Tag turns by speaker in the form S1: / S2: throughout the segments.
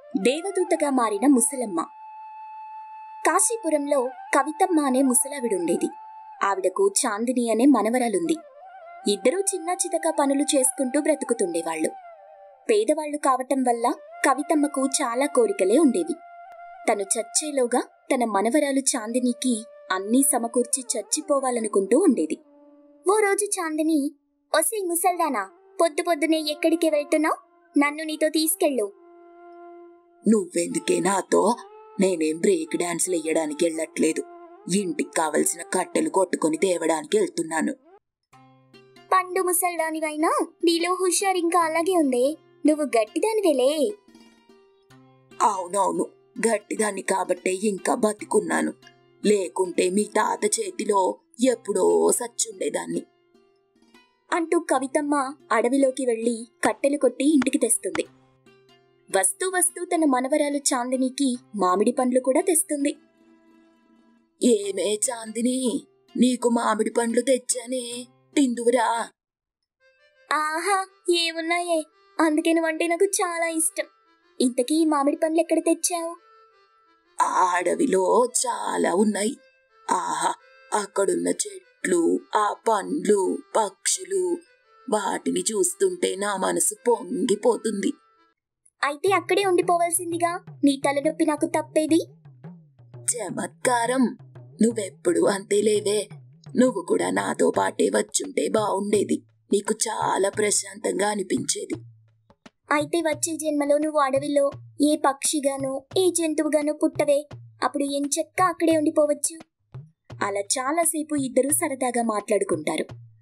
S1: దేవదూతగా మారిన ముసలమ్మ కాశీపురంలో కవితమ్మ అనే ముసలావిడుండేది ఆవిడకు చాందిని అనే మనవరాలుంది ఇద్దరూ చిన్న చితక పనులు చేసుకుంటూ బ్రతుకుతుండేవాళ్లు పేదవాళ్లు కావటం వల్ల కవితమ్మకు చాలా కోరికలే ఉండేవి తను చచ్చేలోగా తన మనవరాలు చాందినికి అన్నీ సమకూర్చి చచ్చిపోవాలనుకుంటూ ఉండేది ఓ రోజు చాందిని ఒసే ముసల్దానా పొద్దు పొద్దునే ఎక్కడికి వెళ్తున్నావు నన్ను నీతో తీసుకెళ్ళు
S2: నువ్వెందుకే నాతో నేనేం బ్రేక్ డాన్స్లు వేయడానికి వెళ్ళట్లేదు ఇంటికి కావలసిన కట్టెలు కొట్టుకొని తేవడానికి వెళ్తున్నాను
S1: పండు ముసల్దానివైనా నీలో హుషారు ఇంకా అలాగే ఉందే నువ్వు గట్టిదానివేలే
S2: అవునవును గట్టిదాన్ని కాబట్టే ఇంకా బతికున్నాను లేకుంటే మీ తాత చేతిలో ఎప్పుడో సచ్చుండేదాన్ని
S1: అంటూ కవితమ్మ అడవిలోకి వెళ్లి కట్టెలు కొట్టి ఇంటికి తెస్తుంది వస్తూ వస్తూ తన మనవరాలు చాందినికి మామిడి పండ్లు కూడా తెస్తుంది
S2: ఏమే చాందిని నీకు మామిడి పండ్లు తెచ్చానే తిందువురా
S1: ఆహా ఏమున్నాయే అందుకే నువ్వంటే నాకు చాలా ఇష్టం ఇంతకీ ఈ మామిడి పండ్లు ఎక్కడ తెచ్చావు
S2: ఆ అడవిలో చాలా ఉన్నాయి ఆహా అక్కడున్న చెట్లు ఆ పండ్లు పక్షులు వాటిని చూస్తుంటే నా మనసు పొంగిపోతుంది
S1: అయితే అక్కడే ఉండిపోవాల్సిందిగా నీ తలనొప్పి నాకు తప్పేది
S2: చమత్కారం నువ్వెప్పుడు అంతే లేవే నువ్వు కూడా నాతో పాటే వచ్చుంటే బావుండేది నీకు చాలా ప్రశాంతంగా అనిపించేది
S1: అయితే వచ్చే జన్మలో నువ్వు అడవిలో ఏ పక్షిగానో ఏ జంతువుగానో పుట్టవే అప్పుడు ఎంచక్క అక్కడే ఉండిపోవచ్చు అలా చాలాసేపు ఇద్దరూ సరదాగా మాట్లాడుకుంటారు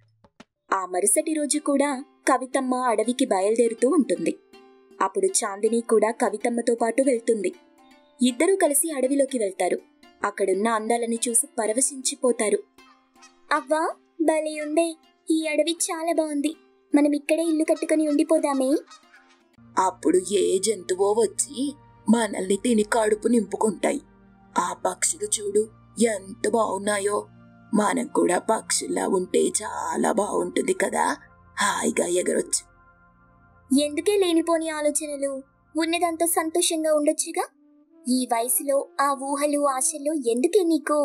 S1: ఆ మరుసటి రోజు కూడా కవితమ్మ అడవికి బయలుదేరుతూ ఉంటుంది అప్పుడు చాందిని కూడా కవితమ్మతో పాటు వెళ్తుంది ఇద్దరూ కలిసి అడవిలోకి వెళ్తారు అక్కడున్న అందాలని చూసి పరవశించిపోతారు అవ్వా భలే ఉందే ఈ అడవి చాలా బాగుంది మనం ఇక్కడే ఇల్లు కట్టుకుని ఉండిపోదామే
S2: అప్పుడు ఏ జంతువో వచ్చి మనల్ని తిని కడుపు నింపుకుంటాయి ఆ పక్షులు చూడు ఎంత బాగున్నాయో మనం కూడా పక్షుల్లా ఉంటే చాలా బాగుంటుంది కదా హాయిగా ఎగరొచ్చు
S1: ఎందుకే లేనిపోని ఆలోచనలు ఉన్నదంతా సంతోషంగా ఉండొచ్చుగా ఈ వయసులో ఆ ఊహలు ఆశలు ఎందుకే నీకు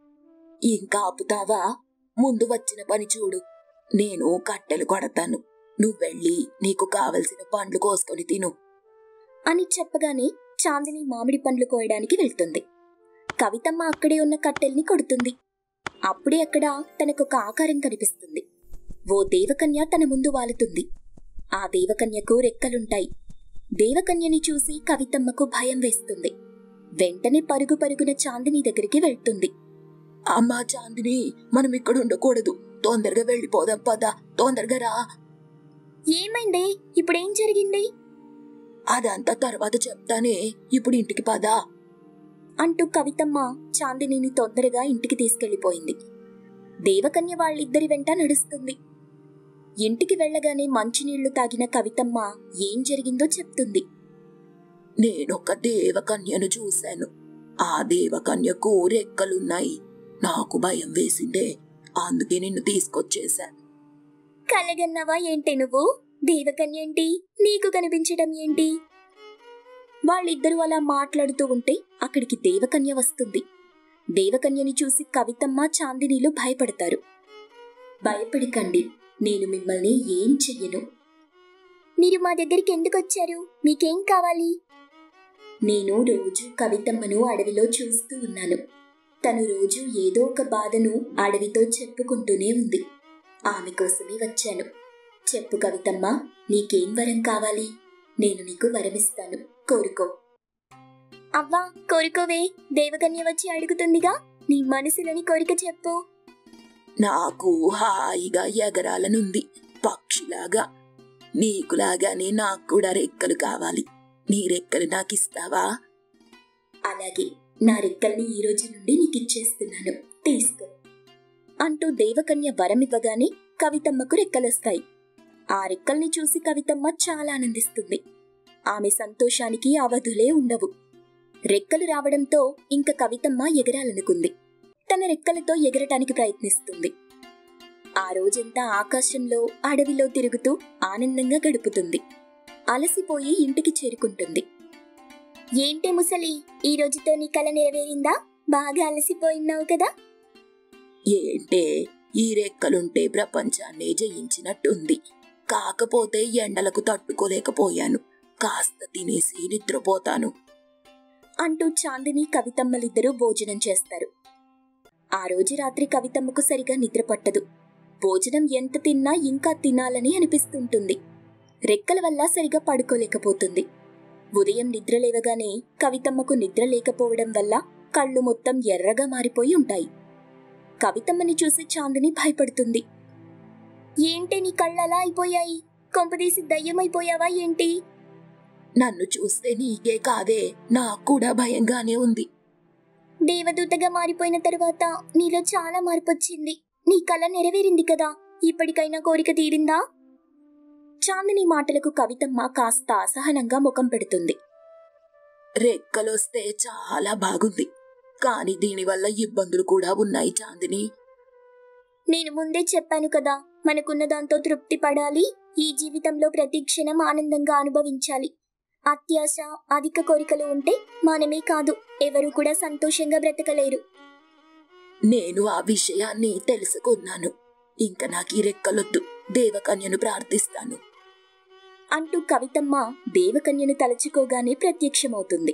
S2: ఇంకా ఆపుతావా ముందు వచ్చిన పని చూడు నేను కట్టెలు కొడతాను నువ్వెళ్ళి నీకు కావలసిన పండ్లు కోసుకొని తిను
S1: అని చెప్పగానే చాందిని మామిడి పండ్లు కోయడానికి వెళ్తుంది కవితమ్మ అక్కడే ఉన్న కట్టెల్ని కొడుతుంది అప్పుడే అక్కడ తనకొక ఆకారం కనిపిస్తుంది ఓ దేవకన్య తన ముందు వాలుతుంది ఆ దేవకన్యకు రెక్కలుంటాయి దేవకన్యని చూసి కవితమ్మకు భయం వేస్తుంది వెంటనే పరుగు పరుగున చాందిని దగ్గరికి వెళ్తుంది
S2: అమ్మా చాందిని మనం ఇక్కడ ఉండకూడదు తొందరగా వెళ్ళిపోదాం పదా తొందరగా రా
S1: ఏమైందే ఇప్పుడేం జరిగింది
S2: అదంతా తర్వాత చెప్తానే ఇప్పుడు ఇంటికి పదా
S1: అంటూ కవితమ్మ చాందినిని తొందరగా ఇంటికి తీసుకెళ్లిపోయింది దేవకన్య వాళ్ళిద్దరి వెంట నడుస్తుంది ఇంటికి వెళ్ళగానే మంచినీళ్లు తాగిన కవితమ్మ ఏం జరిగిందో చెప్తుంది
S2: నేనొక దేవకన్యను చూశాను ఆ దేవకన్యకు రెక్కలున్నాయి నాకు భయం వేసిందే అందుకే నిన్ను తీసుకొచ్చేశా
S1: కలగన్నావా ఏంటి నువ్వు దేవకన్య ఏంటి నీకు కనిపించడం ఏంటి వాళ్ళిద్దరూ అలా మాట్లాడుతూ ఉంటే అక్కడికి దేవకన్య వస్తుంది దేవకన్యని చూసి కవితమ్మ చాందినీలు భయపడతారు భయపడకండి నేను మిమ్మల్ని ఏం చెయ్యను మీరు మా దగ్గరికి ఎందుకు వచ్చారు మీకేం కావాలి నేను రోజు కవితమ్మను అడవిలో చూస్తూ ఉన్నాను తను రోజు ఏదో ఒక బాధను అడవితో చెప్పుకుంటూనే ఉంది ఆమె కోసమే వచ్చాను చెప్పు కవితమ్మ నీకేం వరం కావాలి నేను నీకు వరమిస్తాను కోరుకో అవ్వా కోరుకోవే దేవకన్య వచ్చి అడుగుతుందిగా నీ మనసులోని కోరిక చెప్పు
S2: నాకు హాయిగా ఎగరాలనుంది పక్షిలాగా నీకులాగానే నాకు కూడా రెక్కలు కావాలి నీ రెక్కలు నాకిస్తావా
S1: అలాగే నా రెక్కల్ని ఈ రోజు నుండి నీకు ఇచ్చేస్తున్నాను తీసుకో అంటూ దేవకన్య వరమివ్వగానే కవితమ్మకు రెక్కలొస్తాయి ఆ రెక్కల్ని చూసి కవితమ్మ చాలా ఆనందిస్తుంది ఆమె సంతోషానికి అవధులే ఉండవు రెక్కలు రావడంతో ఇంక కవితమ్మ ఎగరాలనుకుంది తన రెక్కలతో ఎగరటానికి ప్రయత్నిస్తుంది ఆ రోజంతా ఆకాశంలో అడవిలో తిరుగుతూ ఆనందంగా గడుపుతుంది అలసిపోయి ఇంటికి చేరుకుంటుంది ఏంటి ముసలి ఈ రోజుతో నీ కల నెరవేరిందా బాగా అలసిపోయినావు కదా
S2: ఏంటే ఈ రెక్కలుంటే ప్రపంచాన్నే జయించినట్టుంది కాకపోతే ఎండలకు తట్టుకోలేకపోయాను కాస్త తినేసి నిద్రపోతాను
S1: అంటూ చాందిని కవితమ్మలిద్దరూ భోజనం చేస్తారు ఆ రోజు రాత్రి కవితమ్మకు సరిగా నిద్ర పట్టదు భోజనం ఎంత తిన్నా ఇంకా తినాలని అనిపిస్తుంటుంది రెక్కల వల్ల సరిగా పడుకోలేకపోతుంది ఉదయం నిద్ర లేవగానే కవితమ్మకు నిద్ర లేకపోవడం వల్ల కళ్ళు మొత్తం ఎర్రగా మారిపోయి ఉంటాయి కవితమ్మని చూసి చాందిని భయపడుతుంది ఏంటి నీ కళ్ళు అలా అయిపోయాయి కొంపదీసి దయ్యమైపోయావా ఏంటి
S2: నన్ను చూస్తే నీకే కాదే నాకు కూడా భయంగానే ఉంది
S1: దేవదూతగా మారిపోయిన తరువాత నీలో చాలా మార్పు వచ్చింది నీ కల నెరవేరింది కదా ఇప్పటికైనా కోరిక తీరిందా చాందిని మాటలకు కవితమ్మ కాస్త అసహనంగా ముఖం పెడుతుంది
S2: రెక్కలొస్తే చాలా బాగుంది కాని దీనివల్ల ఇబ్బందులు కూడా ఉన్నాయి చాందిని
S1: నేను ముందే చెప్పాను కదా మనకున్న దాంతో తృప్తి పడాలి ఈ జీవితంలో ప్రతి క్షణం ఆనందంగా అనుభవించాలి అత్యాశ అధిక కోరికలు ఉంటే మనమే కాదు ఎవరు కూడా సంతోషంగా బ్రతకలేరు
S2: నేను ఆ విషయాన్ని తెలుసుకున్నాను ఇంకా నాకు ఈ రెక్కలొద్దు దేవకన్యను ప్రార్థిస్తాను
S1: అంటూ కవితమ్మ దేవకన్యను తలుచుకోగానే ప్రత్యక్షమవుతుంది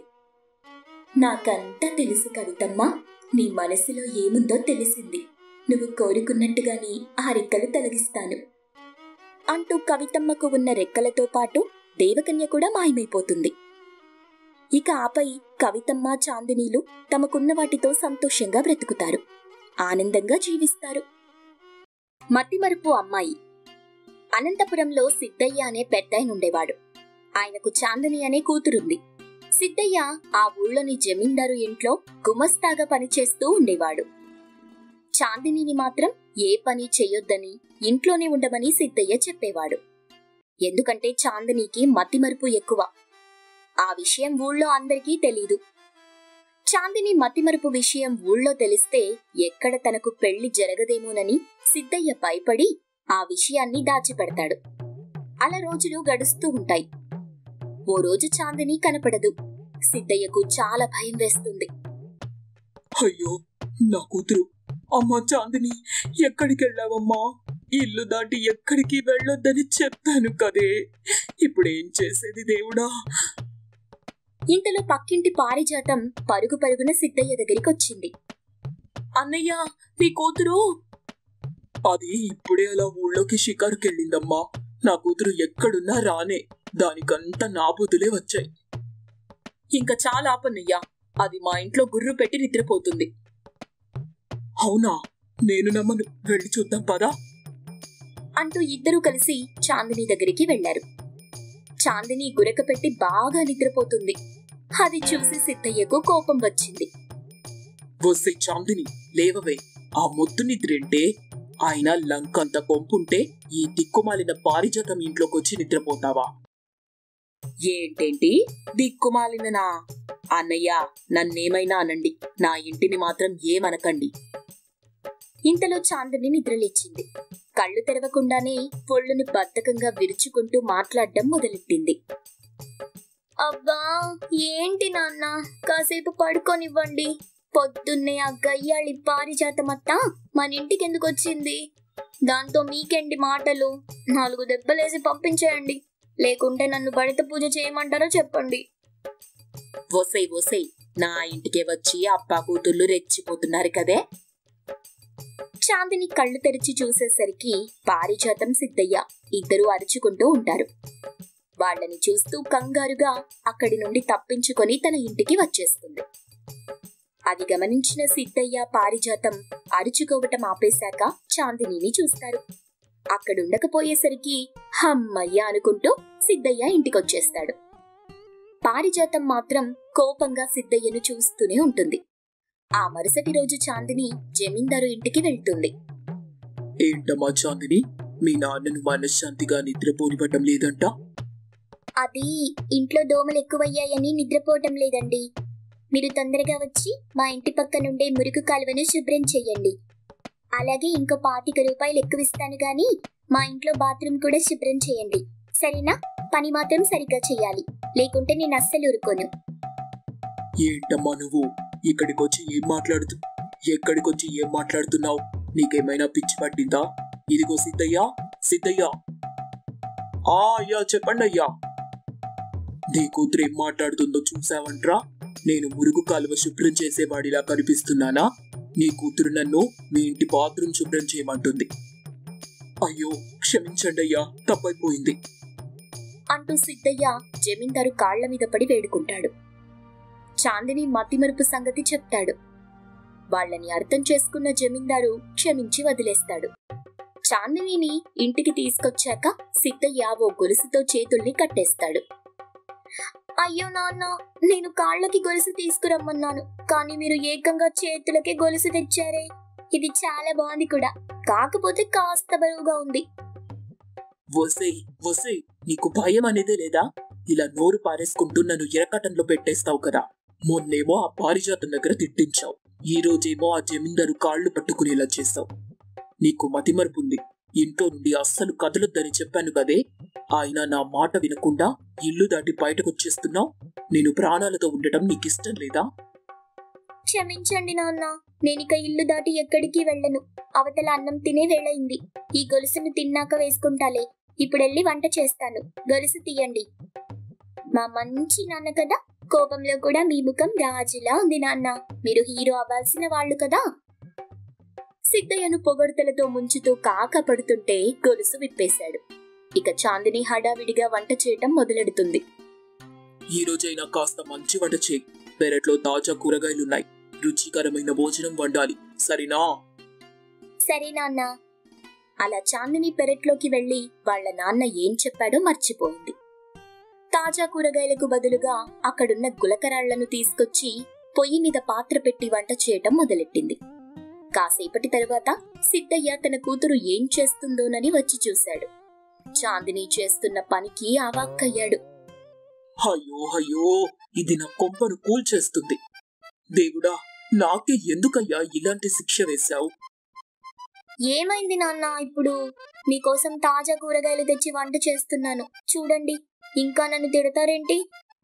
S1: నాకంతా తెలుసు కవితమ్మ నీ మనసులో ఏముందో తెలిసింది నువ్వు కోరుకున్నట్టుగానే ఆ రెక్కలు తొలగిస్తాను అంటూ కవితమ్మకు ఉన్న రెక్కలతో పాటు దేవకన్య కూడా మాయమైపోతుంది ఇక ఆపై కవితమ్మ చాందినీలు తమకున్న వాటితో సంతోషంగా బ్రతుకుతారు ఆనందంగా జీవిస్తారు మతిమరుపు అమ్మాయి అనంతపురంలో సిద్ధయ్య అనే పెద్దాయన ఉండేవాడు ఆయనకు చాందని అనే కూతురుంది సిద్ధయ్య ఆ ఊళ్ళోని జమీందారు ఇంట్లో గుమస్తాగా పనిచేస్తూ ఉండేవాడు చాందినిని మాత్రం ఏ పని చెయ్యొద్దని ఇంట్లోనే ఉండమని సిద్ధయ్య చెప్పేవాడు ఎందుకంటే చాందినికి మతిమరుపు ఎక్కువ ఆ విషయం ఊళ్ళో అందరికీ తెలీదు చాందిని మతిమరుపు విషయం ఊళ్ళో తెలిస్తే ఎక్కడ తనకు పెళ్లి జరగదేమోనని సిద్ధయ్య భయపడి ఆ విషయాన్ని దాచిపెడతాడు అలా రోజులు గడుస్తూ ఉంటాయి ఓ రోజు చాందిని కనపడదు సిద్ధయ్యకు చాలా భయం వేస్తుంది
S2: అయ్యో నా కూతురు అమ్మా చాందిని ఎక్కడికి వెళ్ళావమ్మా ఇల్లు దాటి ఎక్కడికి వెళ్ళొద్దని చెప్పాను కదే ఇప్పుడేం చేసేది దేవుడా
S1: ఇంతలో పక్కింటి పారిజాతం పరుగు పరుగున సిద్ధయ్య దగ్గరికి వచ్చింది
S2: అన్నయ్య నీ కూతురు అది ఇప్పుడే అలా ఊళ్ళోకి షికారుకి వెళ్ళిందమ్మా నా కూతురు ఎక్కడున్నా రానే దానికంతా నా బుద్ధులే వచ్చాయి ఇంకా చాలా ఆపన్నయ్యా అది మా ఇంట్లో గుర్రు పెట్టి నిద్రపోతుంది అవునా నేను నమ్మను వెళ్ళి చూద్దాం పదా
S1: అంటూ ఇద్దరూ కలిసి చాందిని దగ్గరికి వెళ్లారు చాందిని గురక పెట్టి బాగా నిద్రపోతుంది అది చూసి సిద్ధయ్యకు కోపం వచ్చింది
S2: వస్తే చాందిని లేవవే ఆ మొద్దు నిద్రేంటే ఆయన లంకంత కొంపుంటే ఈ దిక్కుమాలిన పారిజాతం ఇంట్లోకొచ్చి నిద్రపోతావా ఏంటేంటి దిక్కుమాలిననా అన్నయ్య నన్నేమైనా అనండి నా ఇంటిని మాత్రం ఏమనకండి
S1: ఇంతలో చాందిని నిద్రలేచింది కళ్ళు తెరవకుండానే పొళ్ళుని బద్ధకంగా విరుచుకుంటూ మాట్లాడడం మొదలెట్టింది అబ్బా ఏంటి నాన్న కాసేపు పడుకోనివ్వండి పొద్దున్నే ఆ గయ్యాళి పారిజాతమత్తా మన ఇంటికి ఎందుకు వచ్చింది దాంతో మీకేంటి మాటలు నాలుగు దెబ్బలేసి పంపించేయండి లేకుంటే నన్ను బడిత పూజ చేయమంటారో చెప్పండి
S2: ఒసై ఒసై నా ఇంటికే వచ్చి అప్పా కూతుళ్ళు రెచ్చిపోతున్నారు కదే
S1: చాందిని కళ్ళు తెరిచి చూసేసరికి పారిజాతం సిద్ధయ్య ఇద్దరూ అరుచుకుంటూ ఉంటారు వాళ్ళని చూస్తూ కంగారుగా అక్కడి నుండి తప్పించుకొని తన ఇంటికి వచ్చేస్తుంది అది గమనించిన సిద్ధయ్య పారిజాతం అరుచుకోవటం ఆపేశాక చాందినిని చూస్తారు అక్కడుండకపోయేసరికి హమ్మయ్య అనుకుంటూ సిద్ధయ్య ఇంటికొచ్చేస్తాడు పారిజాతం మాత్రం కోపంగా సిద్ధయ్యను చూస్తూనే ఉంటుంది ఆ మరుసటి రోజు చాందిని జమీందారు ఇంటికి వెళ్తుంది
S2: ఏంటమ్మా చాందిని మీ నాన్నను మనశ్శాంతిగా నిద్రపోనివ్వటం లేదంట
S1: అది ఇంట్లో దోమలు ఎక్కువయ్యాయని నిద్రపోవటం లేదండి మీరు తొందరగా వచ్చి మా ఇంటి పక్క నుండే మురుగు కాలువను శుభ్రం చెయ్యండి అలాగే ఇంకో పాతిక రూపాయలు ఎక్కువ ఇస్తాను గాని మా ఇంట్లో బాత్రూమ్ కూడా శుభ్రం చేయండి సరేనా పని మాత్రం సరిగ్గా చేయాలి లేకుంటే నేను అస్సలు ఊరుకోను
S2: ఏంటమ్మా నువ్వు ఇక్కడికొచ్చి ఏం మాట్లాడుతు ఎక్కడికొచ్చి ఏం మాట్లాడుతున్నావు నీకేమైనా పిచ్చి పట్టిందా ఇదిగో సిద్ధయ్య సిద్ధయ్య ఆ అయ్యా చెప్పండి అయ్యా నీ కూతురు ఏం మాట్లాడుతుందో చూసావంట్రా నేను మురుగు కాలువ శుభ్రం చేసేవాడిలా కనిపిస్తున్నానా నీ కూతురు నన్ను మీ ఇంటి బాత్రూమ్ శుభ్రం చేయమంటుంది అయ్యో క్షమించండి అయ్యా తప్పైపోయింది
S1: అంటూ సిద్ధయ్య జమీందారు కాళ్ల మీద పడి వేడుకుంటాడు చాందిని మతిమరుపు సంగతి చెప్తాడు వాళ్ళని అర్థం చేసుకున్న జమీందారు క్షమించి వదిలేస్తాడు చాందినిని ఇంటికి తీసుకొచ్చాక సిద్ధయ్య ఓ గొలుసుతో చేతుల్ని కట్టేస్తాడు అయ్యో నాన్న నేను కాళ్ళకి గొలుసు తీసుకురమ్మన్నాను కానీ మీరు ఏకంగా చేతులకే గొలుసు తెచ్చారే ఇది చాలా బాగుంది కూడా కాకపోతే కాస్త బరువుగా ఉంది
S2: వసే వసే నీకు భయం అనేదే లేదా ఇలా నోరు పారేసుకుంటూ నన్ను ఎరకటంలో పెట్టేస్తావు కదా మొన్నేమో ఆ పారిజాతం దగ్గర తిట్టించావు ఈ రోజేమో ఆ జమీందారు కాళ్ళు పట్టుకునేలా చేస్తావు నీకు మతిమరుపుంది ఇంట్లో నుండి అస్సలు కదలొద్దని చెప్పాను కదే ఆయన నా మాట వినకుండా ఇల్లు దాటి బయటకొచ్చేస్తున్నావు నేను ప్రాణాలతో ఉండటం నీకిష్టం లేదా
S1: క్షమించండి నాన్న నేనిక ఇల్లు దాటి ఎక్కడికి వెళ్ళను అవతల అన్నం తినే వేళయింది ఈ గొలుసును తిన్నాక వేసుకుంటాలే ఇప్పుడెళ్ళి వంట చేస్తాను గొలుసు తీయండి మా మంచి నాన్న కదా కోపంలో కూడా మీ ముఖం రాజులా ఉంది నాన్న మీరు హీరో అవ్వాల్సిన వాళ్ళు కదా సిద్ధయ్యను పొగడ్తలతో ముంచుతూ కాక పడుతుంటే గొలుసు విప్పేశాడు ఇక చాందిని హడావిడిగా వంట చేయటం మొదలెడుతుంది
S2: ఈ రోజైనా కాస్త మంచి వంట చేయి పెరట్లో తాజా కూరగాయలున్నాయి రుచికరమైన భోజనం వండాలి సరేనా
S1: సరే నాన్న అలా చాందిని పెరట్లోకి వెళ్లి వాళ్ళ నాన్న ఏం చెప్పాడో మర్చిపోయింది తాజా కూరగాయలకు బదులుగా అక్కడున్న గులకరాళ్లను తీసుకొచ్చి పొయ్యి మీద పాత్ర పెట్టి వంట చేయటం మొదలెట్టింది కాసేపటి తరువాత సిద్ధయ్య తన కూతురు ఏం చేస్తుందోనని వచ్చి చూశాడు చాందిని చేస్తున్న పనికి అవాక్కయ్యాడు
S2: అయ్యో అయ్యో ఇది నా కొంపను కూల్చేస్తుంది దేవుడా నాకే ఎందుకయ్యా ఇలాంటి శిక్ష వేశావు
S1: ఏమైంది నాన్న ఇప్పుడు మీకోసం తాజా కూరగాయలు తెచ్చి వంట చేస్తున్నాను చూడండి ఇంకా నన్ను తిడతారేంటి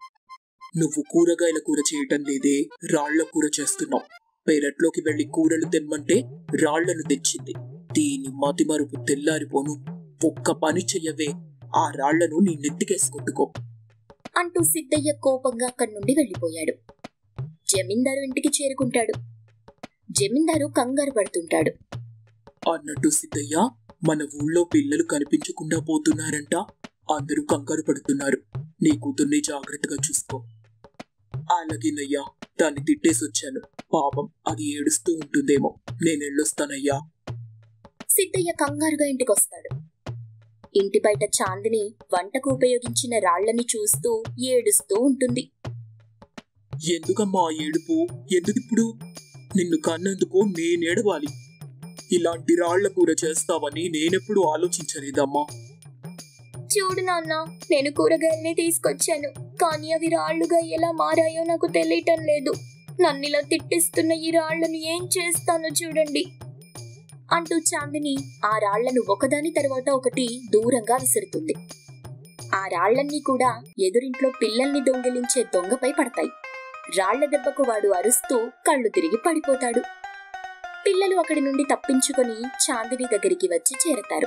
S2: నువ్వు కూరగాయల కూర చేయటం లేదే రాళ్ల కూర చేస్తున్నావు పెరట్లోకి వెళ్లి కూరలు తెమ్మంటే రాళ్లను తెచ్చింది దీని మతిమరుపు తెల్లారిపోను ఒక్క పని చెయ్యవే ఆ రాళ్లను నీ నెత్తికేసుకొట్టుకో
S1: అంటూ సిద్ధయ్య కోపంగా అక్కడి నుండి వెళ్ళిపోయాడు జమీందారు ఇంటికి చేరుకుంటాడు జమీందారు కంగారు పడుతుంటాడు
S2: అన్నట్టు సిద్ధయ్య మన ఊళ్ళో పిల్లలు కనిపించకుండా పోతున్నారంట అందరూ కంగారు పడుతున్నారు నీ కూతుర్ని జాగ్రత్తగా చూసుకో అలాగేనయ్యా దాన్ని తిట్టేసొచ్చాను పాపం అది ఏడుస్తూ ఉంటుందేమో నేను వెళ్ళొస్తానయ్యా
S1: సిద్ధయ్య కంగారుగా ఇంటికొస్తాడు ఇంటి బయట చాందిని వంటకు ఉపయోగించిన రాళ్లని చూస్తూ ఏడుస్తూ ఉంటుంది
S2: ఎందుకమ్మా ఆ ఏడుపు ఎందుకిప్పుడు నిన్ను కన్నందుకు నేనేడవాలి ఇలాంటి రాళ్ల కూర చేస్తావని నేనెప్పుడు ఆలోచించలేదమ్మా
S1: చూడు నాన్న నేను కూరగాయల్ని తీసుకొచ్చాను కానీ అవి రాళ్లుగా ఎలా మారాయో నాకు తెలియటం లేదు నన్నిలా తిట్టిస్తున్న ఈ రాళ్లను ఏం చేస్తానో చూడండి అంటూ చాందిని ఆ రాళ్లను ఒకదాని తర్వాత ఒకటి దూరంగా విసురుతుంది ఆ రాళ్లన్నీ కూడా ఎదురింట్లో పిల్లల్ని దొంగిలించే దొంగపై పడతాయి రాళ్ల దెబ్బకు వాడు అరుస్తూ కళ్ళు తిరిగి పడిపోతాడు పిల్లలు అక్కడి నుండి తప్పించుకొని చాందిని దగ్గరికి వచ్చి చేరతారు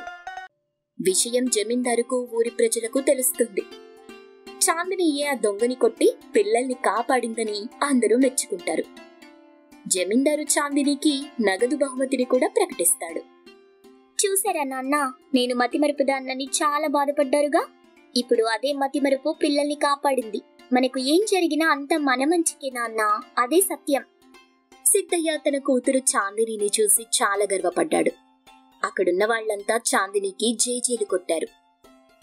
S1: విషయం జమీందారుకు ఊరి ప్రజలకు తెలుస్తుంది చాందినియే ఆ దొంగని కొట్టి పిల్లల్ని కాపాడిందని అందరూ మెచ్చుకుంటారు జమీందారు చాందినికి నగదు బహుమతిని కూడా ప్రకటిస్తాడు చూసారా నాన్న నేను మతిమరుపుదాన్నని చాలా బాధపడ్డారుగా ఇప్పుడు అదే మతిమరుపు పిల్లల్ని కాపాడింది మనకు ఏం జరిగినా అంత మన మంచికే నాన్న అదే సత్యం సిద్ధయ్య తన కూతురు చాందినిని చూసి చాలా గర్వపడ్డాడు అక్కడున్న వాళ్ళంతా చాందినికి జేజేలు కొట్టారు